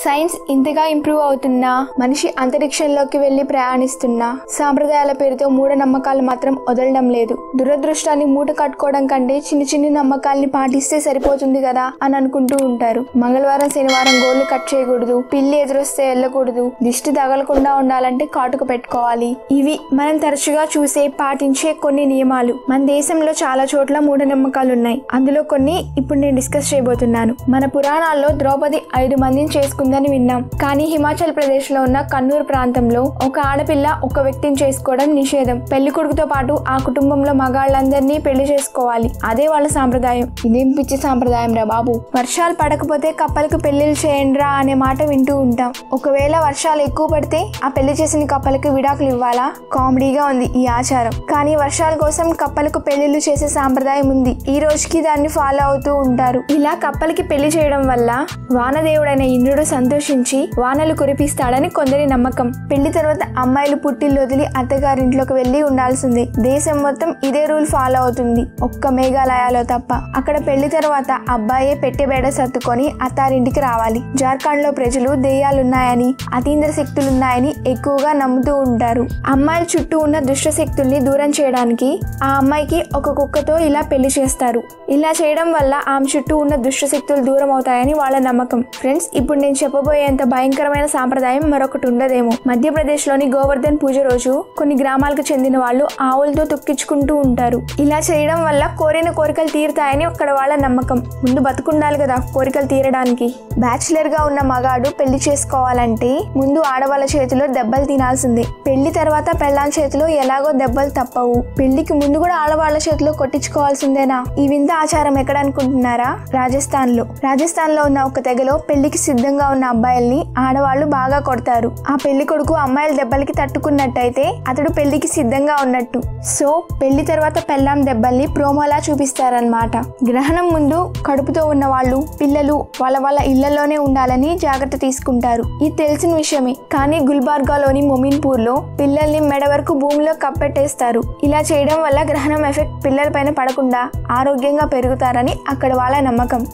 science ఇంతగా improve అవుతున్నా మనిషి అంతరిక్షంలోకి వెళ్లి ప్రయాణిస్తున్నా సాంప్రదాయాల పేరుతో మూఢనమ్మకాలు మాత్రం వదలడం లేదు దురదృష్టాన్ని మూట కట్టుకోవడం కంటే చిన్న చిన్న నమ్మకాల్ని పాటిస్తే సరిపోతుంది కదా అని అనుకుంటూ ఉంటారు మంగళవారం శనివారం గోళ్లు కట్ చేయకూడదు పిల్లి ఎదురొస్తే వెళ్ళకూడదు దిష్టి తగలకుండా ఉండాలంటే కాటుక పెట్టుకోవాలి ఇవి మనం తరచుగా చూసే పాటించే కొన్ని నియమాలు మన దేశంలో చాలా చోట్ల మూఢనమ్మకాలు ఉన్నాయి అందులో కొన్ని ఇప్పుడు నేను డిస్కస్ చేయబోతున్నాను మన పురాణాల్లో ద్రౌపది ఐదు మందిని చేసుకుందని విన్నాం కానీ హిమాచల్ ప్రదేశ్ లో ఉన్న కన్నూరు ప్రాంతంలో ఒక ఆడపిల్ల ఒక వ్యక్తిని చేసుకోవడం నిషేధం పెళ్లి కొడుకుతో పాటు ఆ కుటుంబంలో మగాళ్ళందరినీ పెళ్లి చేసుకోవాలి అదే వాళ్ళ సాంప్రదాయం ఇదేం పిచ్చి సాంప్రదాయం రా బాబు వర్షాలు పడకపోతే కప్పలకు పెళ్లిళ్ళు చేయండిరా అనే మాట వింటూ ఉంటాం ఒకవేళ వర్షాలు ఎక్కువ పడితే ఆ పెళ్లి చేసిన కప్పలకు విడాకులు ఇవ్వాలా కామెడీగా ఉంది ఈ ఆచారం కానీ వర్షాల కోసం కప్పలకు పెళ్లిళ్ళు చేసే సాంప్రదాయం ఉంది ఈ రోజుకి దాన్ని ఫాలో అవుతూ ఉంటారు ఇలా కప్పలకి పెళ్లి చేయడం వల్ల వానదేవుడైన ఇంద్రుడు సంతోషించి వానలు కురిపిస్తాడని కొందరి నమ్మకం పెళ్లి తర్వాత అమ్మాయిలు పుట్టిల్లు వదిలి అత్తగారింట్లోకి వెళ్లి ఉండాల్సిందే దేశం మొత్తం ఇదే రూల్ ఫాలో అవుతుంది ఒక్క మేఘాలయాలో తప్ప అక్కడ పెళ్లి తర్వాత అబ్బాయే పెట్టెబేడ సర్దుకొని అత్తారింటికి రావాలి జార్ఖండ్ లో ప్రజలు దెయ్యాలున్నాయని అతీంద్ర శక్తులున్నాయని ఎక్కువగా నమ్ముతూ ఉంటారు అమ్మాయిల చుట్టూ ఉన్న దుష్ట శక్తుల్ని దూరం చేయడానికి ఆ అమ్మాయికి ఒక కుక్కతో ఇలా పెళ్లి చేస్తారు ఇలా చేయడం వల్ల ఆమె చుట్టూ ఉన్న దుష్ట శక్తులు దూరం అవుతాయని వాళ్ళ నమ్మకం ఫ్రెండ్స్ ఇప్పుడు నేను చెప్పబోయేంత భయంకరమైన సాంప్రదాయం మరొకటి ఉండదేమో మధ్యప్రదేశ్ లోని గోవర్ధన్ పూజ రోజు కొన్ని గ్రామాలకు చెందిన వాళ్ళు ఆవులతో తొక్కించుకుంటూ ఉంటారు ఇలా చేయడం వల్ల కోరిన కోరికలు తీరుతాయని అక్కడ వాళ్ళ నమ్మకం ముందు బతుకుండాలి కదా కోరికలు తీరడానికి బ్యాచిలర్ గా ఉన్న మగాడు పెళ్లి చేసుకోవాలంటే ముందు ఆడవాళ్ళ చేతిలో దెబ్బలు తినాల్సిందే పెళ్లి తర్వాత పెళ్ళాల చేతిలో ఎలాగో దెబ్బలు తప్పవు పెళ్లికి ముందు కూడా ఆడవాళ్ళ చేతిలో కొట్టించుకోవాల్సిందేనా ఈ వింత ఆచారం ఎక్కడ అనుకుంటున్నారా రాజస్థాన్ లో రాజస్థాన్ లో ఉన్న ఒక తెగలో పెళ్లికి సిద్ధంగా ఉన్న అబ్బాయిల్ని ఆడవాళ్లు బాగా కొడతారు ఆ పెళ్లి కొడుకు అమ్మాయిల దెబ్బలకి తట్టుకున్నట్టయితే అతడు పెళ్లికి సిద్ధంగా ఉన్నట్టు సో పెళ్లి తర్వాత పెళ్ళాం దెబ్బల్ని ప్రోమోలా చూపిస్తారనమాట గ్రహణం ముందు కడుపుతో ఉన్న వాళ్ళు పిల్లలు వాళ్ళ వాళ్ళ ఇళ్లలోనే ఉండాలని జాగ్రత్త తీసుకుంటారు ఇది తెలిసిన విషయమే కానీ గుల్బార్గాలోని మొమిన్పూర్ లో పిల్లల్ని మెడ వరకు భూమిలో కప్పెట్టేస్తారు ఇలా చేయడం వల్ల గ్రహణం ఎఫెక్ట్ పిల్లలపైన పడకుండా ఆరోగ్యంగా పెరుగుతారని అక్కడ వాళ్ళ నమ్మకం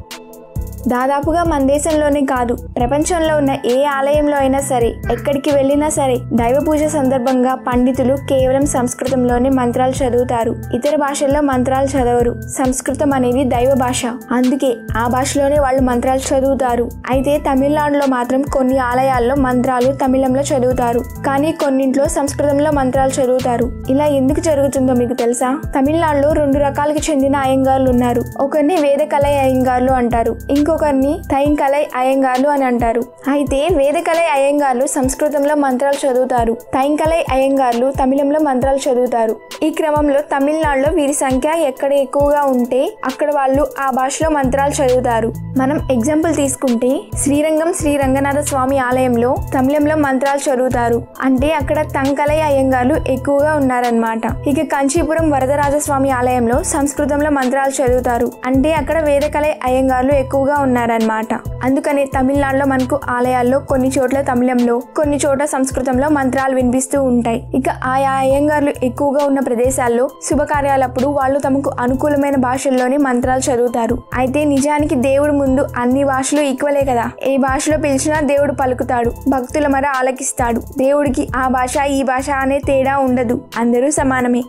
దాదాపుగా మన దేశంలోనే కాదు ప్రపంచంలో ఉన్న ఏ ఆలయంలో అయినా సరే ఎక్కడికి వెళ్ళినా సరే దైవ పూజ సందర్భంగా పండితులు కేవలం సంస్కృతంలోనే మంత్రాలు చదువుతారు ఇతర భాషల్లో మంత్రాలు చదవరు సంస్కృతం అనేది దైవ భాష అందుకే ఆ భాషలోనే వాళ్ళు మంత్రాలు చదువుతారు అయితే తమిళనాడులో మాత్రం కొన్ని ఆలయాల్లో మంత్రాలు తమిళంలో చదువుతారు కానీ కొన్నింట్లో సంస్కృతంలో మంత్రాలు చదువుతారు ఇలా ఎందుకు జరుగుతుందో మీకు తెలుసా తమిళనాడులో రెండు రకాలకు చెందిన అయ్యంగార్లు ఉన్నారు ఒకరిని వేదకలై అయ్యంగార్లు అంటారు ఇంకొకరిని తైంకలై అయ్యంగార్లు అని అంటారు అయితే వేదకలై అయ్యంగార్లు సంస్కృతంలో మంత్రాలు చదువుతారు తైంకలై అయ్యంగార్లు తమిళంలో మంత్రాలు చదువుతారు ఈ క్రమంలో తమిళనాడులో వీరి సంఖ్య ఎక్కడ ఎక్కువగా ఉంటే అక్కడ వాళ్ళు ఆ భాషలో మంత్రాలు చదువుతారు మనం ఎగ్జాంపుల్ తీసుకుంటే శ్రీరంగం శ్రీ రంగనాథ స్వామి ఆలయంలో తమిళంలో మంత్రాలు చదువుతారు అంటే అక్కడ తంకలై అయ్యంగార్లు ఎక్కువగా ఉన్నారనమాట ఇక కంచీపురం వరదరాజస్వామి ఆలయంలో సంస్కృతంలో మంత్రాలు చదువుతారు అంటే అక్కడ వేదకలై అయ్యంగార్లు ఎక్కువగా ఉన్నారనమాట అందుకని తమిళనాడులో మనకు ఆలయాల్లో కొన్ని చోట్ల తమిళంలో కొన్ని చోట్ల సంస్కృతంలో మంత్రాలు వినిపిస్తూ ఉంటాయి ఇక ఆయా అయ్యంగార్లు ఎక్కువగా ఉన్న ప్రదేశాల్లో శుభకార్యాలప్పుడు వాళ్ళు తమకు అనుకూలమైన భాషల్లోనే మంత్రాలు చదువుతారు అయితే నిజానికి దేవుడు ముందు అన్ని భాషలు ఈక్వలే కదా ఏ భాషలో పిలిచినా దేవుడు పలుకుతాడు భక్తుల మర ఆలకిస్తాడు దేవుడికి ఆ భాష ఈ భాష అనే తేడా ఉండదు అందరూ సమానమే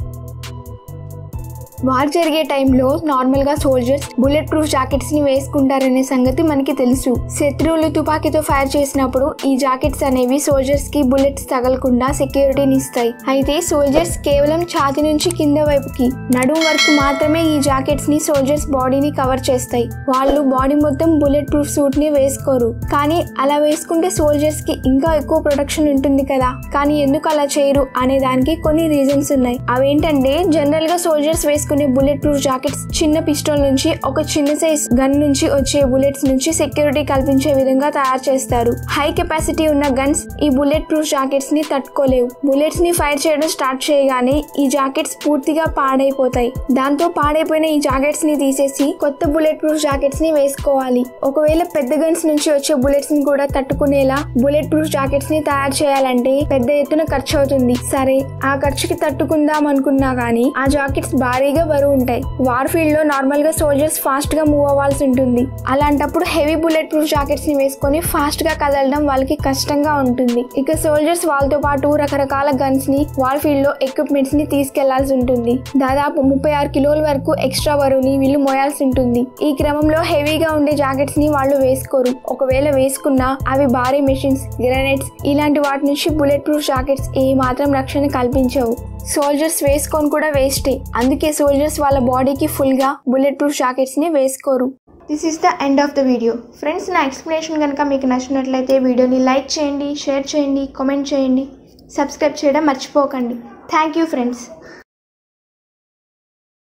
వార్ జరిగే టైంలో నార్మల్ గా సోల్జర్స్ బుల్లెట్ ప్రూఫ్ జాకెట్స్ ని వేసుకుంటారనే సంగతి మనకి తెలుసు శత్రువులు తుపాకీతో ఫైర్ చేసినప్పుడు ఈ జాకెట్స్ అనేవి సోల్జర్స్ కి బుల్లెట్స్ తగలకుండా సెక్యూరిటీని ఇస్తాయి అయితే సోల్జర్స్ కేవలం ఛాతి నుంచి కింద వైపుకి నడుం వరకు మాత్రమే ఈ జాకెట్స్ ని సోల్జర్స్ బాడీని కవర్ చేస్తాయి వాళ్ళు బాడీ మొత్తం బుల్లెట్ ప్రూఫ్ సూట్ ని వేసుకోరు కానీ అలా వేసుకుంటే సోల్జర్స్ కి ఇంకా ఎక్కువ ప్రొటెక్షన్ ఉంటుంది కదా కానీ ఎందుకు అలా చేయరు అనే దానికి కొన్ని రీజన్స్ ఉన్నాయి అవేంటంటే జనరల్ గా సోల్జర్స్ వేసుకునే బుల్లెట్ ప్రూఫ్ జాకెట్స్ చిన్న పిస్టల్ నుంచి ఒక చిన్న సైజ్ గన్ నుంచి వచ్చే బుల్లెట్స్ నుంచి సెక్యూరిటీ కల్పించే విధంగా తయారు చేస్తారు హై కెపాసిటీ ఉన్న గన్స్ ఈ బుల్లెట్ ప్రూఫ్ జాకెట్స్ ని తట్టుకోలేవు బుల్లెట్స్ ని ఫైర్ చేయడం స్టార్ట్ చేయగానే ఈ జాకెట్స్ పూర్తిగా పాడైపోతాయి దాంతో పాడైపోయిన ఈ జాకెట్స్ ని తీసేసి కొత్త బుల్లెట్ ప్రూఫ్ జాకెట్స్ ని వేసుకోవాలి ఒకవేళ పెద్ద గన్స్ నుంచి వచ్చే బుల్లెట్స్ ని కూడా తట్టుకునేలా బుల్లెట్ ప్రూఫ్ జాకెట్స్ ని తయారు చేయాలంటే పెద్ద ఎత్తున ఖర్చు అవుతుంది సరే ఆ ఖర్చుకి తట్టుకుందాం అనుకున్నా గానీ ఆ జాకెట్స్ భారీగా హెవీగా బరువు ఉంటాయి వార్ ఫీల్డ్ లో నార్మల్ గా సోల్జర్స్ ఫాస్ట్ గా మూవ్ అవ్వాల్సి ఉంటుంది అలాంటప్పుడు హెవీ బుల్లెట్ ప్రూఫ్ జాకెట్స్ ని వేసుకొని ఫాస్ట్ గా కదలడం వాళ్ళకి కష్టంగా ఉంటుంది ఇక సోల్జర్స్ వాళ్ళతో పాటు రకరకాల గన్స్ ని వార్ ఫీల్డ్ లో ఎక్విప్మెంట్స్ ని తీసుకెళ్లాల్సి ఉంటుంది దాదాపు ముప్పై ఆరు కిలోల వరకు ఎక్స్ట్రా బరువుని వీళ్ళు మోయాల్సి ఉంటుంది ఈ క్రమంలో హెవీగా ఉండే జాకెట్స్ ని వాళ్ళు వేసుకోరు ఒకవేళ వేసుకున్నా అవి భారీ మెషిన్స్ గ్రెనేడ్స్ ఇలాంటి వాటి నుంచి బుల్లెట్ ప్రూఫ్ జాకెట్స్ ఏ మాత్రం రక్షణ కల్పించవు సోల్జర్స్ వేసుకొని కూడా వేస్టే అందుకే సోల్జర్స్ వాళ్ళ బాడీకి ఫుల్గా బుల్లెట్ ప్రూఫ్ జాకెట్స్ ని వేసుకోరు this is the end of the video friends నా ఎక్స్ప్లెనేషన్ కనుక మీకు నచ్చినట్లయితే వీడియోని లైక్ చేయండి షేర్ చేయండి కామెంట్ చేయండి సబ్స్క్రైబ్ చేయడం మర్చిపోకండి థ్యాంక్ యూ ఫ్రెండ్స్